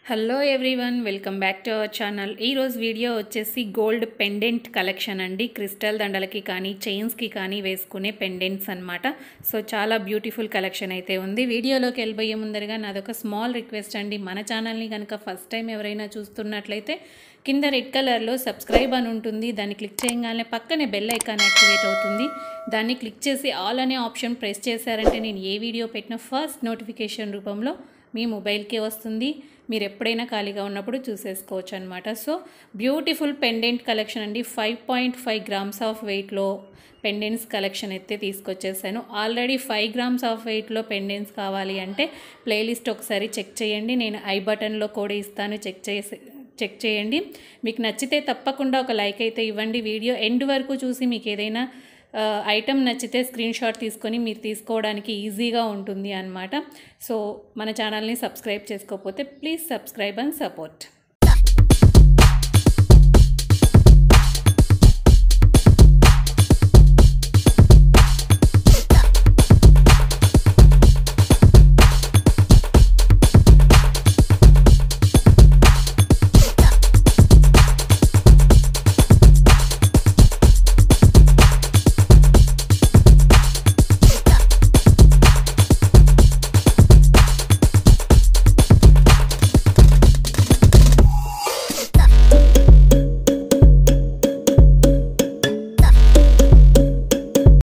hello everyone welcome back to our channel ఈరోజు video వచ్చేసి gold pendant collection అండి crystal దండలకి కానీ చైన్స్కి కానీ వేసుకునే పెండెంట్స్ అన్నమాట సో చాలా బ్యూటిఫుల్ కలెక్షన్ అయితే ఉంది వీడియోలోకి వెళ్ళిపోయే ముందరగా నాదొక స్మాల్ రిక్వెస్ట్ అండి మన ఛానల్ని కనుక ఫస్ట్ టైం ఎవరైనా చూస్తున్నట్లయితే కింద రెడ్ కలర్లో సబ్స్క్రైబ్ అని ఉంటుంది దాన్ని క్లిక్ చేయగానే పక్కనే బెల్ ఐకాన్ యాక్టివేట్ అవుతుంది దాన్ని క్లిక్ చేసి ఆల్ అనే ఆప్షన్ ప్రెస్ చేశారంటే నేను ఏ వీడియో పెట్టినా ఫస్ట్ నోటిఫికేషన్ రూపంలో మీ మొబైల్కే వస్తుంది మీరు ఎప్పుడైనా ఖాళీగా ఉన్నప్పుడు చూసేసుకోవచ్చు అనమాట సో బ్యూటిఫుల్ పెండెంట్ కలెక్షన్ అండి five point five grams of వెయిట్లో పెండెంట్స్ కలెక్షన్ అయితే తీసుకొచ్చేసాను ఆల్రెడీ ఫైవ్ గ్రామ్స్ ఆఫ్ వెయిట్లో పెండెంట్స్ కావాలి అంటే ప్లేలిస్ట్ ఒకసారి చెక్ చేయండి నేను ఐ బటన్లో కూడా ఇస్తాను చెక్ చేసి చెక్ చేయండి మీకు నచ్చితే తప్పకుండా ఒక లైక్ అయితే ఇవ్వండి వీడియో ఎండ్ వరకు చూసి మీకు ఏదైనా ఐటమ్ నచ్చితే స్క్రీన్ షాట్ తీసుకొని మీరు తీసుకోవడానికి ఈజీగా ఉంటుంది అనమాట సో మన ఛానల్ని సబ్స్క్రైబ్ చేసుకోకపోతే ప్లీజ్ సబ్స్క్రైబ్ అండ్ సపోర్ట్